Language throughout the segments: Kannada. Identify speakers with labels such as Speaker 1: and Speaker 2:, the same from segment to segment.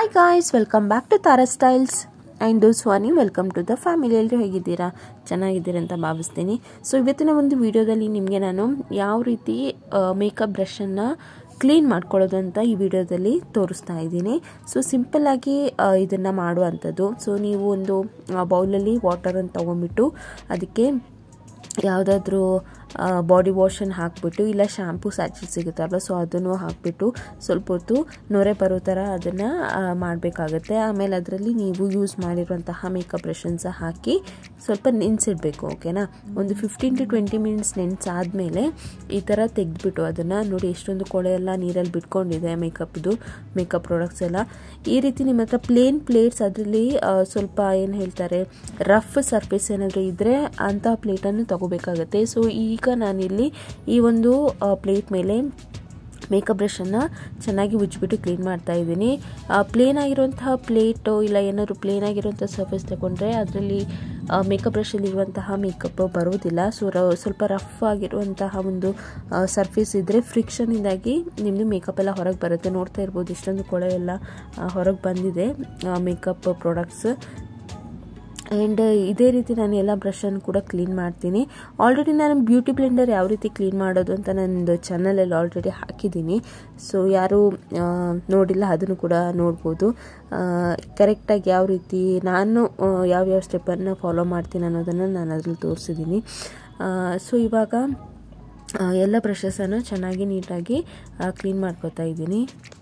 Speaker 1: hi guys welcome back to Tara styles and Swani welcome to the family ಎಲ್ಲರೂ ಹೇಗಿದ್ದೀರಾ ಚೆನ್ನಾಗಿದ್ದೀರಾ ಅಂತ ಭಾವಿಸ್ತೀನಿ ಸೊ ಇವತ್ತಿನ ಒಂದು ವಿಡಿಯೋದಲ್ಲಿ ನಿಮಗೆ ನಾನು ಯಾವ ರೀತಿ ಮೇಕಪ್ ಬ್ರಷನ್ನು ಕ್ಲೀನ್ ಮಾಡ್ಕೊಳ್ಳೋದು ಅಂತ ಈ ವಿಡಿಯೋದಲ್ಲಿ ತೋರಿಸ್ತಾ ಇದ್ದೀನಿ ಸೊ ಸಿಂಪಲ್ಲಾಗಿ ಇದನ್ನು ಮಾಡುವಂಥದ್ದು ಸೊ ನೀವು ಒಂದು ಬೌಲಲ್ಲಿ ವಾಟರನ್ನು ತೊಗೊಂಡ್ಬಿಟ್ಟು ಅದಕ್ಕೆ ಯಾವುದಾದ್ರೂ ಬಾಡಿ ವಾಶನ್ನು ಹಾಕಿಬಿಟ್ಟು ಇಲ್ಲ ಶ್ಯಾಂಪು ಸ್ಯಾಚಿ ಸಿಗುತ್ತಲ್ಲ ಸೊ ಅದನ್ನು ಹಾಕಿಬಿಟ್ಟು ಸ್ವಲ್ಪ ಹೊತ್ತು ನೊರೆ ಬರೋ ಥರ ಅದನ್ನು ಮಾಡಬೇಕಾಗತ್ತೆ ಆಮೇಲೆ ಅದರಲ್ಲಿ ನೀವು ಯೂಸ್ ಮಾಡಿರುವಂತಹ ಮೇಕಪ್ ಬ್ರಷನ್ಸ ಹಾಕಿ ಸ್ವಲ್ಪ ನೆನೆಸಿಡ್ಬೇಕು ಓಕೆನಾ ಒಂದು ಫಿಫ್ಟೀನ್ ಟು ಟ್ವೆಂಟಿ ಮಿನಿಟ್ಸ್ ನೆನೆಸಾದ್ಮೇಲೆ ಈ ಥರ ತೆಗೆದ್ಬಿಟ್ಟು ಅದನ್ನು ನೋಡಿ ಎಷ್ಟೊಂದು ಕೊಳೆ ಎಲ್ಲ ನೀರಲ್ಲಿ ಬಿಟ್ಕೊಂಡಿದೆ ಮೇಕಪ್ದು ಮೇಕಪ್ ಪ್ರಾಡಕ್ಟ್ಸ್ ಎಲ್ಲ ಈ ರೀತಿ ನಿಮ್ಮ ಹತ್ರ ಪ್ಲೇನ್ ಪ್ಲೇಟ್ಸ್ ಅದರಲ್ಲಿ ಸ್ವಲ್ಪ ಏನು ಹೇಳ್ತಾರೆ ರಫ್ ಸರ್ಫೇಸ್ ಏನಾದರೂ ಇದ್ದರೆ ಅಂಥ ಪ್ಲೇಟನ್ನು ತಗೋಬೇಕಾಗತ್ತೆ ಸೊ ಈಗ ನಾನಿಲ್ಲಿ ಈ ಒಂದು ಪ್ಲೇಟ್ ಮೇಲೆ ಮೇಕಪ್ ಬ್ರಷನ್ನು ಚೆನ್ನಾಗಿ ಉಜ್ಜಿಬಿಟ್ಟು ಕ್ಲೀನ್ ಮಾಡ್ತಾ ಇದ್ದೀನಿ ಪ್ಲೇನ್ ಆಗಿರುವಂತಹ ಪ್ಲೇಟು ಇಲ್ಲ ಏನಾದರೂ ಪ್ಲೇನ್ ಆಗಿರುವಂಥ ಸರ್ಫೇಸ್ ತಗೊಂಡ್ರೆ ಅದರಲ್ಲಿ ಮೇಕಪ್ ಬ್ರಷಲ್ಲಿರುವಂತಹ ಮೇಕಪ್ ಬರೋದಿಲ್ಲ ಸೊ ರ ಸ್ವಲ್ಪ ರಫ್ ಆಗಿರುವಂತಹ ಒಂದು ಸರ್ಫೇಸ್ ಇದ್ದರೆ ಫ್ರಿಕ್ಷನಿಂದಾಗಿ ನಿಮ್ಮದು ಮೇಕಪ್ ಎಲ್ಲ ಹೊರಗೆ ಬರುತ್ತೆ ನೋಡ್ತಾ ಇರ್ಬೋದು ಇಷ್ಟೊಂದು ಕೊಳೆ ಎಲ್ಲ ಹೊರಗೆ ಬಂದಿದೆ ಮೇಕಪ್ ಪ್ರಾಡಕ್ಟ್ಸ್ ಆ್ಯಂಡ್ ಇದೇ ರೀತಿ ನಾನು ಎಲ್ಲ ಬ್ರಷನ್ನು ಕೂಡ ಕ್ಲೀನ್ ಮಾಡ್ತೀನಿ ಆಲ್ರೆಡಿ ನಾನು ಬ್ಯೂಟಿ ಬ್ಲೆಂಡರ್ ಯಾವ ರೀತಿ ಕ್ಲೀನ್ ಮಾಡೋದು ಅಂತ ನನ್ನದು ಚಾನಲಲ್ಲಿ ಆಲ್ರೆಡಿ ಹಾಕಿದ್ದೀನಿ ಸೊ ಯಾರು ನೋಡಿಲ್ಲ ಅದನ್ನು ಕೂಡ ನೋಡ್ಬೋದು ಕರೆಕ್ಟಾಗಿ ಯಾವ ರೀತಿ ನಾನು ಯಾವ್ಯಾವ ಸ್ಟೆಪ್ಪನ್ನು ಫಾಲೋ ಮಾಡ್ತೀನಿ ಅನ್ನೋದನ್ನು ನಾನು ಅದರಲ್ಲಿ ತೋರಿಸಿದ್ದೀನಿ ಸೊ ಇವಾಗ ಎಲ್ಲ ಬ್ರಷಸನ್ನು ಚೆನ್ನಾಗಿ ನೀಟಾಗಿ ಕ್ಲೀನ್ ಮಾಡ್ಕೋತಾ ಇದ್ದೀನಿ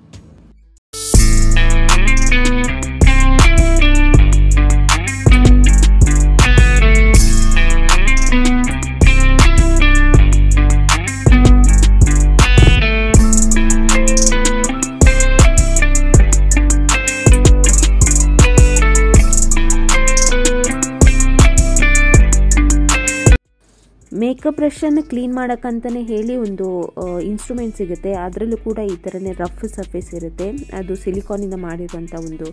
Speaker 1: ಮೇಕಪ್ ಬ್ರಷನ್ನು ಕ್ಲೀನ್ ಮಾಡೋಕ್ಕಂತಲೇ ಹೇಳಿ ಒಂದು ಇನ್ಸ್ಟ್ರೂಮೆಂಟ್ ಸಿಗುತ್ತೆ ಅದರಲ್ಲೂ ಕೂಡ ಈ ಥರನೇ ರಫ್ ಸರ್ಫೇಸ್ ಇರುತ್ತೆ ಅದು ಸಿಲಿಕಾನಿಂದ ಮಾಡಿರುವಂಥ ಒಂದು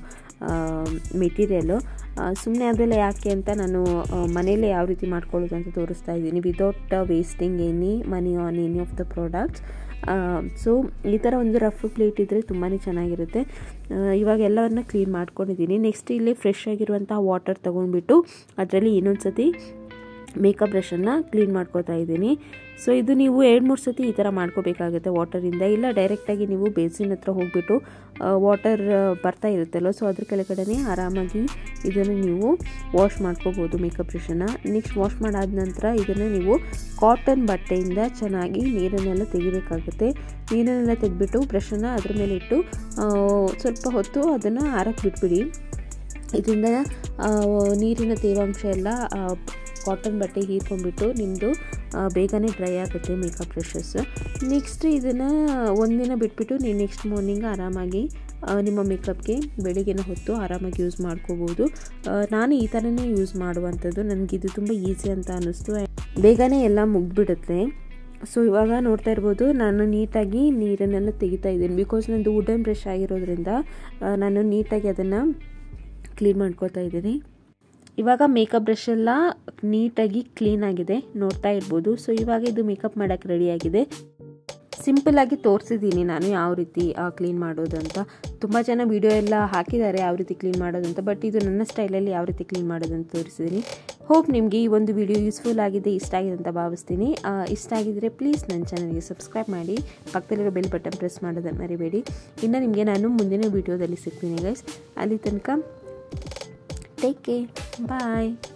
Speaker 1: ಮೆಟೀರಿಯಲು ಸುಮ್ಮನೆ ಅದೆಲ್ಲ ಯಾಕೆ ಅಂತ ನಾನು ಮನೆಯಲ್ಲೇ ಯಾವ ರೀತಿ ಮಾಡ್ಕೊಳ್ಳೋದು ಅಂತ ತೋರಿಸ್ತಾ ಇದ್ದೀನಿ without wasting any money on any of the products so ಈ ಥರ ಒಂದು ರಫ್ ಪ್ಲೇಟ್ ಇದ್ದರೆ ತುಂಬಾ ಚೆನ್ನಾಗಿರುತ್ತೆ ಇವಾಗ ಎಲ್ಲವನ್ನ ಕ್ಲೀನ್ ಮಾಡ್ಕೊಂಡಿದ್ದೀನಿ ನೆಕ್ಸ್ಟ್ ಇಲ್ಲಿ ಫ್ರೆಶ್ ಆಗಿರುವಂಥ ವಾಟರ್ ತೊಗೊಂಡ್ಬಿಟ್ಟು ಅದರಲ್ಲಿ ಇನ್ನೊಂದು ಸತಿ ಮೇಕಪ್ ಬ್ರಷನ್ನು ಕ್ಲೀನ್ ಮಾಡ್ಕೋತಾ ಇದ್ದೀನಿ ಸೊ ಇದು ನೀವು ಎರಡು ಮೂರು ಸತಿ ಈ ಥರ ಮಾಡ್ಕೋಬೇಕಾಗುತ್ತೆ ವಾಟರಿಂದ ಇಲ್ಲ ಡೈರೆಕ್ಟಾಗಿ ನೀವು ಬೇಸಿನ್ ಹತ್ರ ಹೋಗಿಬಿಟ್ಟು ವಾಟರ್ ಬರ್ತಾ ಇರುತ್ತಲ್ಲ ಸೊ ಅದ್ರ ಕೆಳಗಡೆ ಆರಾಮಾಗಿ ಇದನ್ನು ನೀವು ವಾಶ್ ಮಾಡ್ಕೋಬೋದು ಮೇಕಪ್ ಬ್ರಷನ್ನು ನೆಕ್ಸ್ಟ್ ವಾಶ್ ಮಾಡಾದ ನಂತರ ಇದನ್ನು ನೀವು ಕಾಟನ್ ಬಟ್ಟೆಯಿಂದ ಚೆನ್ನಾಗಿ ನೀರನ್ನೆಲ್ಲ ತೆಗಿಬೇಕಾಗುತ್ತೆ ನೀರನ್ನೆಲ್ಲ ತೆಗೆದ್ಬಿಟ್ಟು ಬ್ರಷನ್ನು ಅದ್ರ ಮೇಲೆ ಇಟ್ಟು ಸ್ವಲ್ಪ ಹೊತ್ತು ಅದನ್ನು ಆರಕ್ಕೆ ಬಿಟ್ಬಿಡಿ ಇದರಿಂದ ನೀರಿನ ತೇವಾಂಶ ಎಲ್ಲ ಕಾಟನ್ ಬಟ್ಟೆ ಹೀರ್ಕೊಂಡ್ಬಿಟ್ಟು ನಿಮ್ಮದು ಬೇಗನೆ ಡ್ರೈ ಆಗುತ್ತೆ ಮೇಕಪ್ ಬ್ರಷಸ್ ನೆಕ್ಸ್ಟ್ ಇದನ್ನು ಒಂದಿನ ಬಿಟ್ಬಿಟ್ಟು ನೀವು ನೆಕ್ಸ್ಟ್ ಮಾರ್ನಿಂಗ್ ಆರಾಮಾಗಿ ನಿಮ್ಮ ಮೇಕಪ್ಗೆ ಬೆಳಿಗ್ಗೆನ ಹೊತ್ತು ಆರಾಮಾಗಿ ಯೂಸ್ ಮಾಡ್ಕೋಬೋದು ನಾನು ಈ ಥರನೇ ಯೂಸ್ ಮಾಡುವಂಥದ್ದು ನನಗಿದು ತುಂಬ ಈಸಿ ಅಂತ ಅನ್ನಿಸ್ತು ಬೇಗನೆ ಎಲ್ಲ ಮುಗ್ದುಬಿಡುತ್ತೆ ಸೊ ಇವಾಗ ನೋಡ್ತಾ ಇರ್ಬೋದು ನಾನು ನೀಟಾಗಿ ನೀರನ್ನೆಲ್ಲ ತೆಗಿತಾ ಇದ್ದೀನಿ ಬಿಕಾಸ್ ನಂದು ವುಡನ್ ಬ್ರಷ್ ಆಗಿರೋದ್ರಿಂದ ನಾನು ನೀಟಾಗಿ ಅದನ್ನು ಕ್ಲೀನ್ ಮಾಡ್ಕೋತಾ ಇದ್ದೀನಿ ಇವಾಗ ಮೇಕಪ್ ಬ್ರಷ್ ಎಲ್ಲ ನೀಟಾಗಿ ಕ್ಲೀನ್ ಆಗಿದೆ ನೋಡ್ತಾ ಇರ್ಬೋದು ಸೊ ಇವಾಗ ಇದು ಮೇಕಪ್ ಮಾಡೋಕ್ಕೆ ರೆಡಿಯಾಗಿದೆ ಸಿಂಪಲ್ಲಾಗಿ ತೋರಿಸಿದ್ದೀನಿ ನಾನು ಯಾವ ರೀತಿ ಕ್ಲೀನ್ ಮಾಡೋದು ಅಂತ ತುಂಬ ಜನ ವಿಡಿಯೋ ಎಲ್ಲ ಹಾಕಿದ್ದಾರೆ ಯಾವ ರೀತಿ ಕ್ಲೀನ್ ಮಾಡೋದು ಅಂತ ಬಟ್ ಇದು ನನ್ನ ಸ್ಟೈಲಲ್ಲಿ ಯಾವ ರೀತಿ ಕ್ಲೀನ್ ಮಾಡೋದು ಅಂತ ತೋರಿಸಿದ್ದೀನಿ ಹೋಪ್ ನಿಮಗೆ ಈ ಒಂದು ವಿಡಿಯೋ ಯೂಸ್ಫುಲ್ ಆಗಿದೆ ಇಷ್ಟ ಆಗಿದೆ ಅಂತ ಭಾವಿಸ್ತೀನಿ ಇಷ್ಟ ಆಗಿದ್ದರೆ ಪ್ಲೀಸ್ ನನ್ನ ಚಾನಲ್ಗೆ ಸಬ್ಸ್ಕ್ರೈಬ್ ಮಾಡಿ ಪಕ್ಕದಲ್ಲಿರೋ ಬೆಲ್ ಬಟನ್ ಪ್ರೆಸ್ ಮಾಡೋದನ್ನು ಮರಿಬೇಡಿ ಇನ್ನು ನಿಮಗೆ ನಾನು ಮುಂದಿನ ವಿಡಿಯೋದಲ್ಲಿ ಸಿಗ್ತೀನಿ ಗೈಸ್ ಅಲ್ಲಿ ತನಕ ಟೇಕ್ ಕೇರ್ ಬಾಯ್